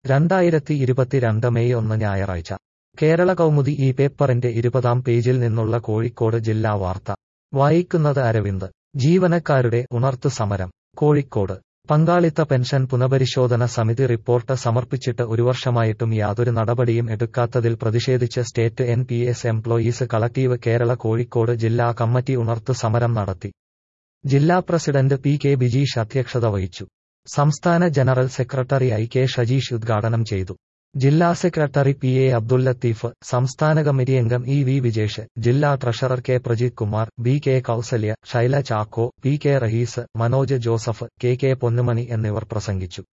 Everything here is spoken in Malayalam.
രണ്ടായിരത്തി ഇരുപത്തിരണ്ട് മെയ് ഒന്ന് ഞായറാഴ്ച കേരള കൗമുദി ഈ പേപ്പറിന്റെ ഇരുപതാം പേജിൽ നിന്നുള്ള കോഴിക്കോട് ജില്ലാ വാർത്ത വായിക്കുന്നത് അരവിന്ദ് ജീവനക്കാരുടെ ഉണർത്തു സമരം കോഴിക്കോട് പങ്കാളിത്ത പെൻഷൻ പുനഃപരിശോധന സമിതി റിപ്പോർട്ട് സമർപ്പിച്ചിട്ട് ഒരു വർഷമായിട്ടും യാതൊരു നടപടിയും എടുക്കാത്തതിൽ പ്രതിഷേധിച്ച് state N P S employees collective Kerala Kozhikode ജില്ലാ കമ്മിറ്റി ഉണർത്തു സമരം നടത്തി ജില്ലാ പ്രസിഡന്റ് പി കെ ബിജീഷ് അധ്യക്ഷത വഹിച്ചു സംസ്ഥാന general secretary I K Shajeesh ഉദ്ഘാടനം ചെയ്തു ജില്ലാ secretary P A Abdul Latheef സംസ്ഥാന കമ്മിറ്റി അംഗം ഇ വി വിജേഷ് ജില്ലാ treasurer K Prajith Kumar B K Kousalya Shaila Chacko P K Rahees Manoj Joseph K K Ponnumani എന്നിവർ പ്രസംഗിച്ചു